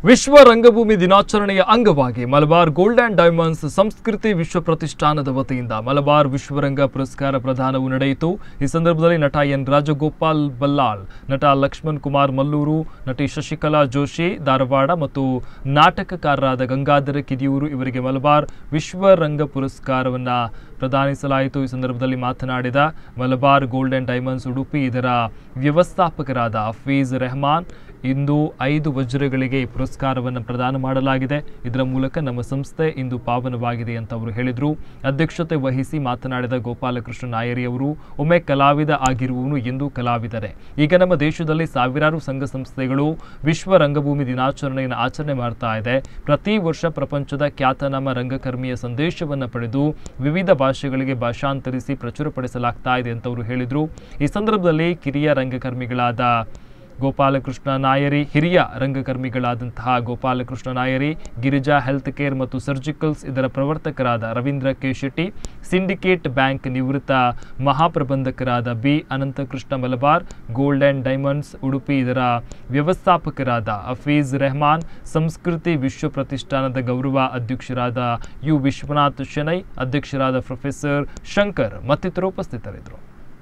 ವಿಶ್ವ ರಂಗಭೂಮಿ ದಿನಾಚರಣೆಯ ಅಂಗವಾಗಿ ಮಲಬಾರ್ ಗೋಲ್ಡ್ ಅಂಡ್ ಡೈಮಂಡ್ಸ್ ಸಂಸ್ಕೃತಿ ವಿಶ್ವ ಪ್ರತಿಷ್ಠಾನದ ವತಿಯಿಂದ ಮಲಬಾರ್ ವಿಶ್ವರಂಗ ಪುರಸ್ಕಾರ ಪ್ರದಾನವು ನಡೆಯಿತು ಈ ಸಂದರ್ಭದಲ್ಲಿ ನಟ ಎನ್ ರಾಜಗೋಪಾಲ್ ಬಲ್ಲಾಳ್ ನಟ ಲಕ್ಷ್ಮಣ್ ಕುಮಾರ್ ಮಲ್ಲೂರು ನಟಿ ಶಶಿಕಲಾ ಜೋಶಿ ಧಾರವಾಡ ಮತ್ತು ನಾಟಕಕಾರರಾದ ಗಂಗಾಧರ ಕಿದಿಯೂರು ಇವರಿಗೆ ಮಲಬಾರ್ ವಿಶ್ವರಂಗ ಪುರಸ್ಕಾರವನ್ನು ಪ್ರದಾನಿಸಲಾಯಿತು ಈ ಸಂದರ್ಭದಲ್ಲಿ ಮಾತನಾಡಿದ Malabar gold and diamonds Udupi ಇದರ ವ್ಯವಸ್ಥಾಪಕರಾದ ಹಫೀಜ್ ರೆಹಮಾನ್ ಇಂದು ಐದು ವಜ್ರಗಳಿಗೆ ಈ ಪುರಸ್ಕಾರವನ್ನು ಪ್ರದಾನ ಮಾಡಲಾಗಿದೆ ಇದರ ಮೂಲಕ ನಮ್ಮ ಸಂಸ್ಥೆ ಇಂದು ಪಾವನವಾಗಿದೆ ಅಂತ ಅವರು ಹೇಳಿದರು ಅಧ್ಯಕ್ಷತೆ ವಹಿಸಿ ಮಾತನಾಡಿದ ಗೋಪಾಲಕೃಷ್ಣ ನಾಯರಿ ಅವರು ಒಮ್ಮೆ ಕಲಾವಿದ ಆಗಿರುವವನು ಎಂದೂ ಕಲಾವಿದರೆ ಈಗ ನಮ್ಮ ದೇಶದಲ್ಲಿ ಸಾವಿರಾರು ಸಂಘ ಸಂಸ್ಥೆಗಳು ವಿಶ್ವ ರಂಗಭೂಮಿ ದಿನಾಚರಣೆಯನ್ನು ಆಚರಣೆ ಮಾಡ್ತಾ ಇದೆ ಪ್ರತಿ ವರ್ಷ ಪ್ರಪಂಚದ ಖ್ಯಾತನಾಮ ರಂಗಕರ್ಮಿಯ ಸಂದೇಶವನ್ನು ಪಡೆದು ವಿವಿಧ ಭಾಷೆಗಳಿಗೆ ಭಾಷಾಂತರಿಸಿ ಪ್ರಚುರಪಡಿಸಲಾಗ್ತಾ ಇದೆ ಅಂತ ಅವರು ಹೇಳಿದರು ಈ ಸಂದರ್ಭದಲ್ಲಿ ಕಿರಿಯ ರಂಗಕರ್ಮಿಗಳಾದ ಗೋಪಾಲಕೃಷ್ಣ ನಾಯರಿ ಹಿರಿಯ ರಂಗಕರ್ಮಿಗಳಾದಂತಹ ಗೋಪಾಲಕೃಷ್ಣ ನಾಯರಿ ಗಿರಿಜಾ ಹೆಲ್ತ್ ಕೇರ್ ಮತ್ತು ಸರ್ಜಿಕಲ್ಸ್ ಇದರ ಪ್ರವರ್ತಕರಾದ Ravindra K Shetty syndicate bank ನಿವೃತ್ತ ಮಹಾಪ್ರಬಂಧಕರಾದ B Ananthakrishna Malabar gold and diamonds Udupi ಇದರ ವ್ಯವಸ್ಥಾಪಕರಾದ ಹಫೀಜ್ ರೆಹಮಾನ್ ಸಂಸ್ಕೃತಿ ವಿಶ್ವ ಪ್ರತಿಷ್ಠಾನದ ಗೌರವ ಅಧ್ಯಕ್ಷರಾದ ಯು ವಿಶ್ವನಾಥ್ ಶೆನೈ ಅಧ್ಯಕ್ಷರಾದ ಪ್ರೊಫೆಸರ್ ಶಂಕರ್ ಮತ್ತಿತರರು ಉಪಸ್ಥಿತರಿದ್ದರು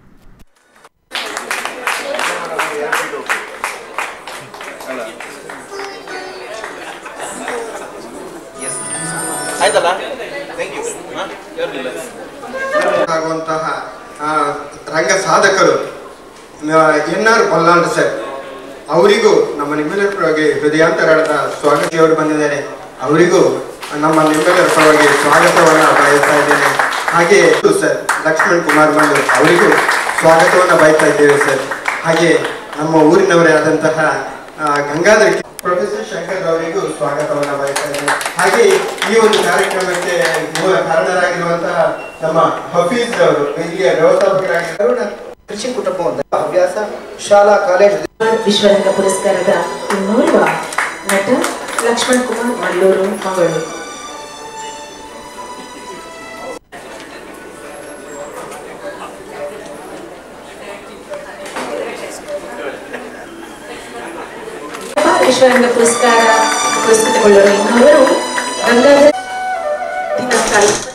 ಆಯ್ತಲ್ಲ ಥ್ಯಾಂಕ್ ಯು ಇರಲಿಲ್ಲ ಆಗುವಂತಹ ಆ, ರಂಗ ಸಾಧಕರು ಎನ್ ಆರ್ ಬಲ್ಲಾಂಡ್ ಸರ್ ಅವರಿಗೂ ನಮ್ಮ ನಿಮ್ಮೆಲ್ಲರ ಪರವಾಗಿ ಹೃದಯಾಂತರಾಳದ ಸ್ವಾಗತಿಯವರು ಬಂದಿದ್ದಾರೆ ಅವರಿಗೂ ನಮ್ಮ ನಿಮ್ಮೆಲ್ಲರ ಪರವಾಗಿ ಸ್ವಾಗತವನ್ನು ಬಯಸ್ತಾ ಇದ್ದೇನೆ ಹಾಗೆ ಸರ್ ಲಕ್ಷ್ಮಣ್ ಕುಮಾರ್ ಮಲ್ಲು ಅವರಿಗೂ ಸ್ವಾಗತವನ್ನು ಬಯಸ್ತಾ ಇದ್ದೇವೆ ಸರ್ ಹಾಗೆ ನಮ್ಮ ಊರಿನವರೇ ಆದಂತಹ ಆ, ಗಂಗಾಧರ ಪ್ರೊಫೆಸರ್ ಶಂಕರ್ ಅವರಿಗೂ ಸ್ವಾಗತವನ್ನು ಬಯಸ್ತಾ ಇದ್ದೇನೆ ಹಾಗೆ ಈ ಒಂದು ಕಾರ್ಯಕ್ರಮಕ್ಕೆ ಮೂಲ ಕಾರಣರಾಗಿರುವಂತಹ ನಮ್ಮ ಹಫೀಜ್ ಅವರು ಇಲ್ಲಿಯ ವ್ಯವಸ್ಥಾಪಕರಾಗಿದ್ದರು ಕೃಷಿ ಕುಟುಂಬ ಹವ್ಯಾಸ ಶಾಲಾ ಕಾಲೇಜು ವಿಶ್ವರಂಗ ಪುರಸ್ಕಾರದ ಇನ್ನೋರ್ವ ನಟ ಲಕ್ಷ್ಮಣ್ ಕುಮಾರ್ ಮಲ್ಲೂರು ಮಂಗಳೂರು ವಿಶ್ವರಂಗ ಪುರಸ್ಕಾರ ಪುರಸ್ಕೃತಗೊಳ್ಳಲು ಇನ್ನೋರ್ವರು ಗಂಗಾಧರ ದಿನಾಂಕ